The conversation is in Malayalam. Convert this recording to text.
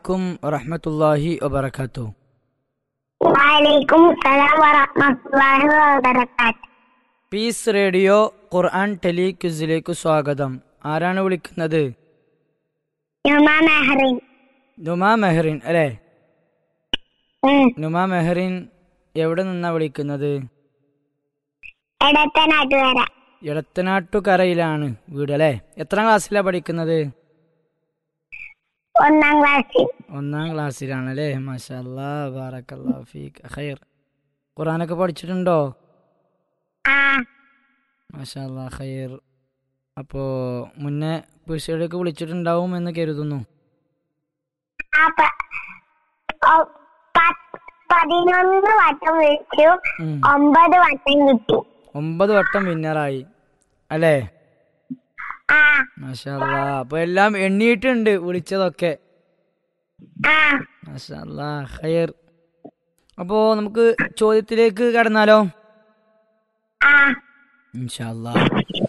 അലൈക്കും വറഹ്മത്തുള്ളാഹി വബറകാത്തു വലൈക്കും സലാം വറഹ്മത്തുള്ളാഹി വബറകാത്ത് പീസ് റേഡിയോ ഖുർആൻ ടെലി ക്വിസിലേക്ക് സ്വാഗതം ആരാണ് വിളിക്കുന്നത് യുമ മെഹറിൻ നുമ മെഹറിൻ അല്ലേ ഉം. നുമ മെഹറിൻ എവിടെ നിന്നാ വിളിക്കുന്നത് എടത്തനാട്ടുകര എടത്തനാട്ടുകരയിലാണ് വീട് അല്ലേ എത്രാം ക്ലാസ്സിലാണ് പഠിക്കുന്നത് ഒന്നാം ക്ലാസ്സിൽ ഒന്നാം ക്ലാസ്സിലാണ് അല്ലേ മാഷാല്ലാ ബാറക്കല്ലാ ഫീക്ക് ഖൈർ ഖുർആനൊക്കെ പഠിച്ചിട്ടുണ്ടോ ആ മാഷാല്ലാ ഖൈർ അപ്പോ മുന്നേ പീസുകളിലേക്ക് വിളിച്ചിട്ടുണ്ടാവും എന്ന് കരുതുന്നു ആ പ- ഒ- പത്ത്- പതിനൊന്ന് വട്ടം വിളിച്ചു ഉം. ഒമ്പത് വട്ടം കിട്ടി ഒമ്പത് വട്ടം വിന്നറായി അല്ലേ ആ മാഷാല്ലാ അപ്പൊ എല്ലാം എണ്ണിയിട്ടുണ്ട് വിളിച്ചതൊക്കെ ആ മാഷാല്ലാ ഖൈർ അപ്പോ നമുക്ക് ചോദ്യത്തിലേക്ക് കടന്നാലോ ആ ഇൻഷാല്ലാ